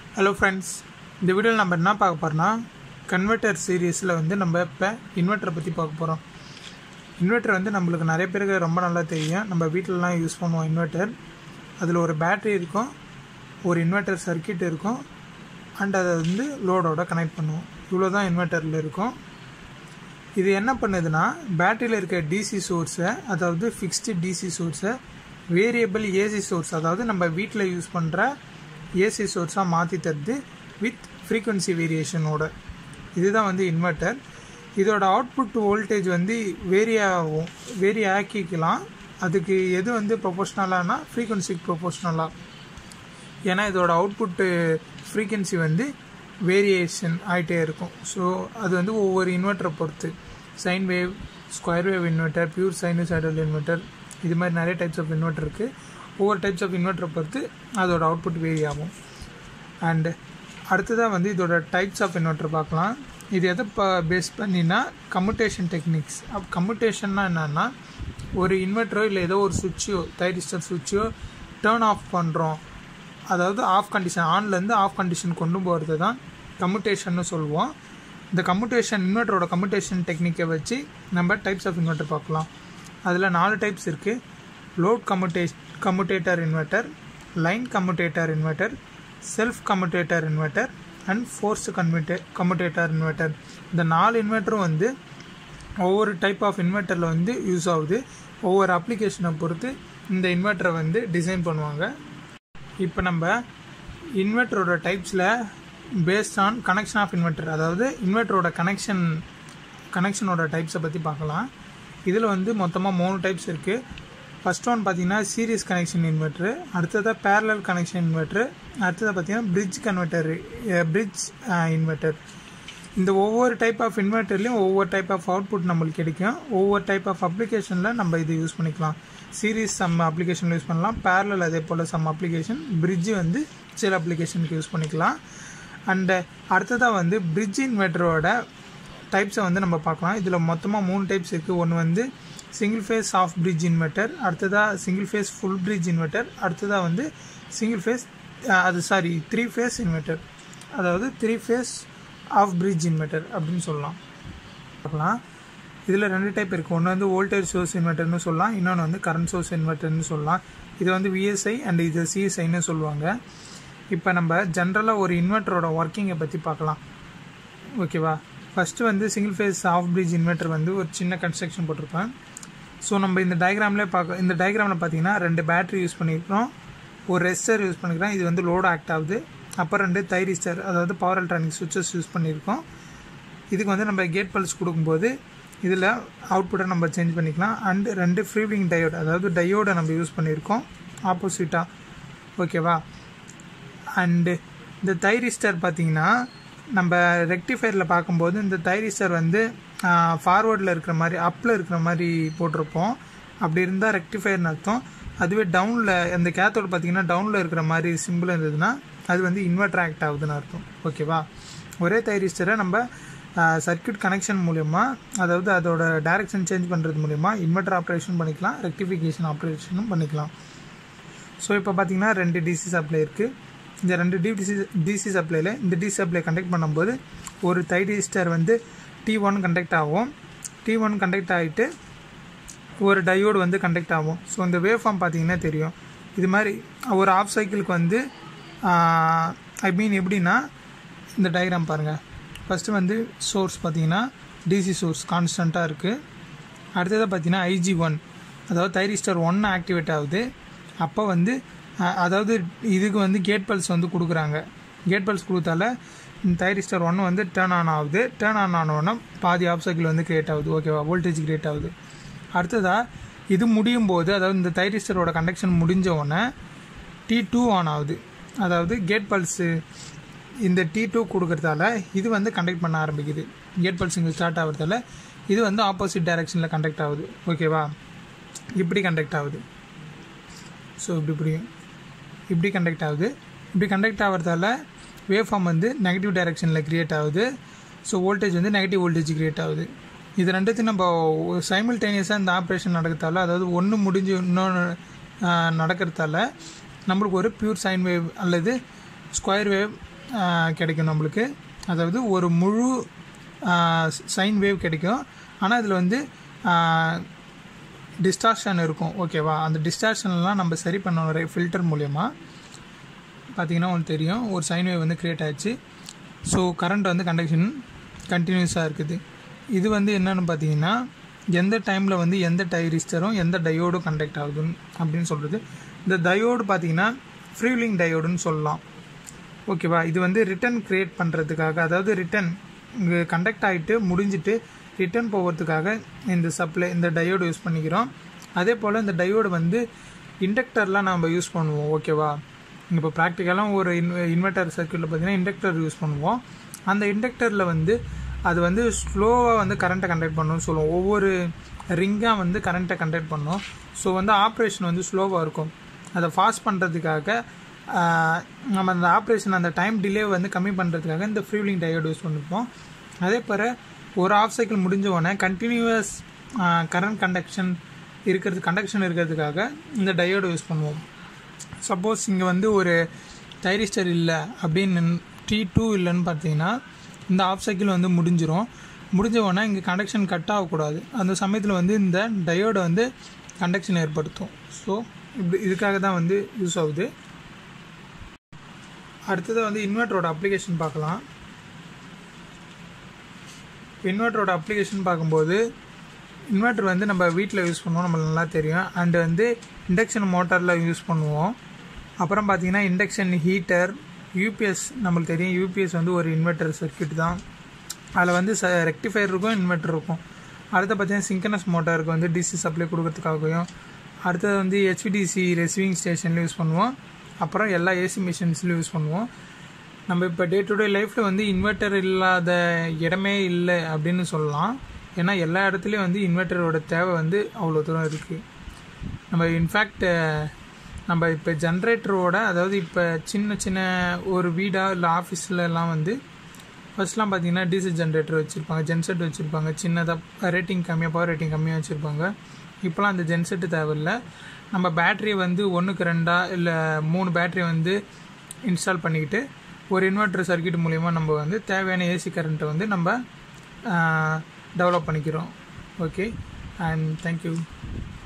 hello friends இந்த வீடியோவில் நம்ம என்ன பார்க்க போகிறோம்னா கன்வெர்ட்டர் சீரீஸில் வந்து நம்ம இப்போ இன்வெர்ட்டரை பற்றி பார்க்க போகிறோம் இன்வெர்ட்டர் வந்து நம்மளுக்கு நிறைய பேருக்கு ரொம்ப நல்லா தெரியும் நம்ம வீட்டிலலாம் யூஸ் பண்ணுவோம் இன்வெர்ட்டர் அதில் ஒரு பேட்டரி இருக்கும் ஒரு இன்வெர்ட்டர் சர்க்கியூட் இருக்கும் அண்ட் அதை வந்து லோடோட கனெக்ட் பண்ணுவோம் இவ்வளோ தான் இன்வெர்ட்டரில் இருக்கும் இது என்ன பண்ணுதுன்னா பேட்டரியில் இருக்க டிசி சோர்ஸை அதாவது ஃபிக்ஸ்டு டிசி சோர்ஸை வேரியபிள் ஏசி சோர்ஸ் அதாவது நம்ம வீட்டில் யூஸ் பண்ணுற ஏசி சோர்ஸாக மாற்றி தருது வித் ஃப்ரீக்குவன்சி வேரியேஷனோட இதுதான் வந்து இன்வெர்ட்டர் இதோட அவுட்புட் வோல்டேஜ் வந்து வேரி ஆகும் வேரி ஆக்கிக்கலாம் அதுக்கு எது வந்து ப்ரொபோஷ்னலானா ஃப்ரீக்குவன்சிக்கு ப்ரொபோஷ்னலாக ஏன்னா இதோட அவுட்புட்டு ஃப்ரீக்குவன்சி வந்து வேரியேஷன் ஆகிட்டே இருக்கும் ஸோ அது வந்து ஒவ்வொரு இன்வெர்ட்டரை பொறுத்து sine wave square wave inverter pure sinusoidal inverter இது மாதிரி நிறைய டைப்ஸ் ஆஃப் இன்வெர்ட்டர் இருக்குது ஒவ்வொரு டைப்ஸ் ஆஃப் இன்வெர்ட்டரை பொறுத்து அதோட அவுட்புட் வேரி ஆகும் அண்டு அடுத்ததாக வந்து இதோட டைப்ஸ் ஆஃப் இன்வெர்ட்டர் பார்க்கலாம் இது எதை ப பேஸ் பண்ணினா கம்யூட்டேஷன் டெக்னிக்ஸ் அப் கம்யூட்டேஷன்னா என்னென்னா ஒரு இன்வெர்ட்டரோ இல்லை ஏதோ ஒரு சுவிட்சோ தைரிஸ்டர் சுவிட்சோ டேர்ன் ஆஃப் பண்ணுறோம் அதாவது ஆஃப் கண்டிஷன் ஆன்லேருந்து ஆஃப் கண்டிஷன் கொண்டு போகிறது தான் கம்யூட்டேஷன்னு சொல்லுவோம் இந்த கம்யூட்டேஷன் இன்வெர்ட்டரோட கம்யூட்டேஷன் டெக்னிக்கை வச்சு நம்ம டைப்ஸ் ஆஃப் இன்வெர்ட்டர் பார்க்கலாம் அதில் நாலு டைப்ஸ் இருக்குது load commute commutator inverter line commutator inverter self commutator inverter and force commute commutator inverter இந்த நாலு இன்வெர்ட்டரும் வந்து ஒவ்வொரு டைப் ஆஃப் இன்வெர்ட்டரில் வந்து யூஸ் ஆகுது ஒவ்வொரு அப்ளிகேஷனை பொறுத்து இந்த இன்வெர்ட்டரை வந்து டிசைன் பண்ணுவாங்க இப்போ நம்ம இன்வெர்ட்டரோட டைப்ஸில் based on connection of inverter அதாவது இன்வெர்ட்டரோட கனெக்ஷன் கனெக்ஷனோட டைப்ஸை பற்றி பார்க்கலாம் இதில் வந்து மொத்தமாக மூணு டைப்ஸ் இருக்குது ஃபஸ்ட் ஒன் பார்த்தீங்கன்னா சீரியஸ் கனெக்ஷன் இன்வெர்ட்ரு அடுத்ததாக பேரலல் கனெக்ஷன் இன்வெர்ட்ரு அடுத்ததாக பார்த்தீங்கன்னா பிரிட்ஜ் கன்வெர்ட்டர் பிரிட்ஜ் இன்வெர்ட்டர் இந்த ஒவ்வொரு டைப் ஆஃப் இன்வெர்ட்டர்லேயும் ஒவ்வொரு டைப் ஆஃப் அவுட்புட் நம்மளுக்கு கிடைக்கும் ஒவ்வொரு டைப் ஆஃப் அப்ளிகேஷனில் நம்ம இது யூஸ் பண்ணிக்கலாம் சீரீஸ் சம் அப்ளிகேஷன் யூஸ் பண்ணலாம் பேரலல் அதே போல் சம் அப்ளிகேஷன் பிரிட்ஜு வந்து சில அப்ளிகேஷனுக்கு யூஸ் பண்ணிக்கலாம் அண்டு அடுத்ததாக வந்து பிரிட்ஜ் இன்வெர்ட்டரோட டைப்ஸை வந்து நம்ம பார்க்கலாம் இதில் மொத்தமாக மூணு டைப்ஸ் இருக்குது ஒன்று வந்து single phase of bridge inverter அடுத்ததாக single phase full bridge inverter அடுத்ததாக வந்து சிங்கிள் ஃபேஸ் அது சாரி த்ரீ ஃபேஸ் இன்வெர்ட்டர் அதாவது three phase of bridge inverter அப்படின்னு சொல்லலாம் பார்க்கலாம் இதில் ரெண்டு டைப் இருக்குது ஒன்று வந்து வோல்டேஜ் சோர்ஸ் இன்வெர்ட்டர்னு சொல்லலாம் இன்னொன்று வந்து கரண்ட் சோர்ஸ் இன்வெர்ட்டர்னு சொல்லலாம் இது வந்து விஎஸ்ஐ அண்ட் இது சிஎஸ்ஐன்னு சொல்லுவாங்க இப்போ நம்ம ஜென்ரலாக ஒரு இன்வெர்ட்டரோட ஒர்க்கிங்கை பற்றி பார்க்கலாம் ஓகேவா ஃபஸ்ட்டு வந்து single phase of bridge inverter வந்து ஒரு சின்ன கன்ஸ்ட்ரக்ஷன் போட்டிருப்பேன் ஸோ நம்ம இந்த டயக்ராம்லேயே பார்க்க இந்த டயக்ராமில் பார்த்தீங்கன்னா ரெண்டு பேட்டரி யூஸ் பண்ணியிருக்கிறோம் ஒரு ரெஸ்டர் யூஸ் பண்ணிக்கிறோம் இது வந்து லோடு ஆக்ட் ஆகுது அப்புறம் ரெண்டு தைரிஸ்டர் அதாவது பவர் எலக்ட்ரானிக் சுவிச்சஸ் யூஸ் பண்ணியிருக்கோம் இதுக்கு வந்து நம்ம கேட் பல்ஸ் கொடுக்கும்போது இதில் அவுட்புட்டை நம்ம சேஞ்ச் பண்ணிக்கலாம் அண்ட் ரெண்டு ஃப்ரீவிங் டயோடு அதாவது டயோடை நம்ம யூஸ் பண்ணியிருக்கோம் ஆப்போசிட்டாக ஓகேவா அண்டு இந்த தைரிஸ்டர் பார்த்திங்கன்னா நம்ம ரெக்டிஃபயரில் பார்க்கும்போது இந்த தைரிஸ்டர் வந்து ஃபார்வேர்டில் இருக்கிற மாதிரி அப்பில் இருக்கிற மாதிரி போட்டிருப்போம் அப்படி இருந்தால் ரெக்டிஃபயர்னு அர்த்தம் அதுவே டவுனில் அந்த கேத்தோடு பார்த்திங்கன்னா டவுனில் இருக்கிற மாதிரி சிம்பிள் இருந்ததுன்னா அது வந்து இன்வெர்டர் ஆக்ட் ஆகுதுன்னு அர்த்தம் ஓகேவா ஒரே தைரிஸ்டரை நம்ம சர்க்கியூட் கனெக்ஷன் மூலயமா அதாவது அதோட டைரக்ஷன் சேஞ்ச் பண்ணுறது மூலயமா இன்வெர்டர் ஆப்ரேஷன் பண்ணிக்கலாம் ரெக்டிஃபிகேஷன் ஆப்ரேஷனும் பண்ணிக்கலாம் ஸோ இப்போ பார்த்திங்கன்னா ரெண்டு டிசி சப்ளை இருக்குது இந்த ரெண்டு டிசி டிசி சப்ளையில் இந்த டிசி சப்ளை கண்டக்ட் பண்ணும்போது ஒரு தைரிஸ்டர் வந்து டி ஒன் கண்டக்ட் ஆகும் டி ஒன் கண்டக்ட் ஆகிட்டு ஒரு டயோடு வந்து கண்டக்ட் ஆகும் ஸோ இந்த வேவ் ஃபார்ம் பார்த்தீங்கன்னா தெரியும் இது மாதிரி ஒரு ஆஃப் சைக்கிளுக்கு வந்து ஐ மீன் எப்படின்னா இந்த டயக்ராம் பாருங்கள் ஃபஸ்ட்டு வந்து சோர்ஸ் பார்த்தீங்கன்னா டிசி சோர்ஸ் கான்ஸ்டண்ட்டாக இருக்குது அடுத்ததாக பார்த்தீங்கன்னா ஐஜி ஒன் அதாவது தைரிஸ்டர் ஒன்று ஆக்டிவேட் ஆகுது அப்போ வந்து அதாவது இதுக்கு வந்து கேட் பல்ஸ் வந்து கொடுக்குறாங்க கேட் பல்ஸ் கொடுத்தால இந்த தைரிஸ்டர் ஒன்று வந்து டேர்ன் ஆன் ஆகுது டேர்ன் ஆன் ஆனோன்னா பாதி ஆஃப் சைக்கிள் வந்து கிரியேட் ஆகுது ஓகேவா வோல்டேஜ் கிரியேட் ஆகுது அடுத்ததாக இது முடியும் போது அதாவது இந்த தைரிஸ்டரோட கண்டக்ஷன் முடிஞ்ச உடனே டி டூ ஆன் ஆகுது அதாவது கேட் பல்ஸு இந்த டி டூ கொடுக்குறதால இது வந்து கண்டக்ட் பண்ண ஆரம்பிக்குது கேட் பல்ஸ் இங்கே ஸ்டார்ட் ஆகிறதால இது வந்து ஆப்போசிட் டைரெக்ஷனில் கண்டக்ட் ஆகுது ஓகேவா இப்படி கண்டக்ட் ஆகுது ஸோ இப்படி புரியும் இப்படி கண்டக்ட் ஆகுது இப்படி கண்டக்ட் ஆகிறதால வேவ் ஃபார்ம் வந்து நெகட்டிவ் டைரெக்ஷனில் க்ரியேட் ஆகுது ஸோ வோல்டேஜ் வந்து நெகட்டிவ் வோல்டேஜ் க்ரியேட் ஆகுது இது ரெண்டுத்தையும் நம்ம சைமில்டேனியஸாக இந்த ஆப்ரேஷன் நடக்கிறதால அதாவது ஒன்று முடிஞ்சு இன்னொன்று நடக்கிறதால நம்மளுக்கு ஒரு பியூர் சைன் வேவ் அல்லது ஸ்கொயர் வேவ் கிடைக்கும் நம்மளுக்கு அதாவது ஒரு முழு சைன் வேவ் கிடைக்கும் ஆனால் இதில் வந்து டிஸ்டார்ஷன் இருக்கும் ஓகேவா அந்த டிஸ்டார்ஷன்லாம் நம்ம சரி பண்ண ஃபில்டர் மூலயமா பார்த்தீங்கன்னா உங்களுக்கு தெரியும் ஒரு சைன் வேவ் வந்து க்ரியேட் ஆச்சு ஸோ கரண்ட் வந்து கண்டக்ஷன் கண்டினியூஸாக இருக்குது இது வந்து என்னென்னு பார்த்தீங்கன்னா எந்த டைமில் வந்து எந்த டைரிஸ்டரும் எந்த டயோடும் கண்டக்ட் ஆகுதுன்னு அப்படின்னு சொல்கிறது இந்த டயோடு பார்த்தீங்கன்னா ஃப்ரீலிங் டயோடுன்னு சொல்லலாம் ஓகேவா இது வந்து ரிட்டன் க்ரியேட் பண்ணுறதுக்காக அதாவது ரிட்டன் இங்கே கண்டக்ட் ஆகிட்டு முடிஞ்சிட்டு ரிட்டர்ன் போகிறதுக்காக இந்த சப்ளை இந்த டயோடு யூஸ் பண்ணிக்கிறோம் அதே போல் இந்த டயோடு வந்து இண்டக்டர்லாம் நம்ம யூஸ் பண்ணுவோம் ஓகேவா இப்போ ப்ராக்டிக்கலாக ஒரு இன் இன்வெர்டர் சர்க்கியூட்டில் பார்த்தீங்கன்னா இண்டக்டர் யூஸ் பண்ணுவோம் அந்த இண்டக்டரில் வந்து அது வந்து ஸ்லோவாக வந்து கரண்ட்டை கண்டக்ட் பண்ணணும்னு சொல்லுவோம் ஒவ்வொரு ரிங்காக வந்து கரண்ட்டை கண்டக்ட் பண்ணும் ஸோ வந்து ஆப்ரேஷன் வந்து ஸ்லோவாக இருக்கும் அதை ஃபாஸ்ட் பண்ணுறதுக்காக நம்ம அந்த ஆப்ரேஷன் அந்த டைம் டிலே வந்து கம்மி பண்ணுறதுக்காக இந்த ஃப்ரீலிங் டயோடு யூஸ் பண்ணிப்போம் அதே போல் ஒரு ஆஃப் சைக்கிள் முடிஞ்ச உடனே கண்டினியூவஸ் கரண்ட் கண்டக்ஷன் இருக்கிறது கண்டக்ஷன் இருக்கிறதுக்காக இந்த டயோடு யூஸ் பண்ணுவோம் சப்போஸ் இங்கே வந்து ஒரு டைரிஸ்டர் இல்லை அப்படின்னு டி டூ இல்லைன்னு பார்த்தீங்கன்னா இந்த ஆஃப் சைக்கிள் வந்து முடிஞ்சிரும் முடிஞ்ச உடனே இங்கே கண்டக்ஷன் கட் ஆகக்கூடாது அந்த சமயத்தில் வந்து இந்த டயோடை வந்து கண்டக்ஷன் ஏற்படுத்தும் ஸோ இப்படி இதுக்காக தான் வந்து யூஸ் ஆகுது அடுத்தது வந்து இன்வெர்ட்டரோட அப்ளிகேஷன் பார்க்கலாம் இன்வெர்ட்டரோட அப்ளிகேஷன் பார்க்கும்போது இன்வெர்ட்டர் வந்து நம்ம வீட்டில் யூஸ் பண்ணுவோம் நம்மளுக்கு நல்லா தெரியும் அண்டு வந்து இண்டக்ஷன் மோட்டாரில் யூஸ் பண்ணுவோம் அப்புறம் பார்த்தீங்கன்னா இண்டக்ஷன் ஹீட்டர் யூபிஎஸ் நம்மளுக்கு தெரியும் யூபிஎஸ் வந்து ஒரு இன்வெர்ட்டர் சர்க்கியூட் தான் அதில் வந்து ச ரெக்டிஃபயர் இருக்கும் இன்வெர்ட்டர் இருக்கும் அடுத்து பார்த்தீங்கன்னா சிங்கனஸ் மோட்டாருக்கு வந்து டிசி சப்ளை கொடுக்கறதுக்காகவும் அடுத்தது வந்து ஹெச்விடிசி ரெசிவிங் ஸ்டேஷனில் யூஸ் பண்ணுவோம் அப்புறம் எல்லா ஏசி மிஷின்ஸ்லையும் யூஸ் பண்ணுவோம் நம்ம இப்போ டே டு டே லைஃப்பில் வந்து இன்வெர்ட்டர் இல்லாத இடமே இல்லை அப்படின்னு சொல்லலாம் ஏன்னா எல்லா இடத்துலையும் வந்து இன்வெர்ட்டரோட தேவை வந்து அவ்வளோ தூரம் இருக்குது நம்ம இன்ஃபேக்ட் நம்ம இப்போ ஜென்ரேட்டரோட அதாவது இப்போ சின்ன சின்ன ஒரு வீடாக இல்லை ஆஃபீஸ்லலாம் வந்து ஃபர்ஸ்ட்லாம் பார்த்தீங்கன்னா டீசல் ஜென்ரேட்டர் வச்சுருப்பாங்க ஜென்செட் வச்சுருப்பாங்க சின்னதாக ரேட்டிங் கம்மியாக பவர் ரேட்டிங் கம்மியாக வச்சுருப்பாங்க இப்போலாம் அந்த ஜென்செட்டு தேவையில்லை நம்ம பேட்ரி வந்து ஒன்றுக்கு ரெண்டாக இல்லை மூணு பேட்ரி வந்து இன்ஸ்டால் பண்ணிக்கிட்டு ஒரு இன்வெர்ட்டர் சர்க்கியூட் மூலிமா நம்ம வந்து தேவையான ஏசி கரண்ட்டை வந்து நம்ம டெவலப் பண்ணிக்கிறோம் ஓகே அண்ட் தேங்க்யூ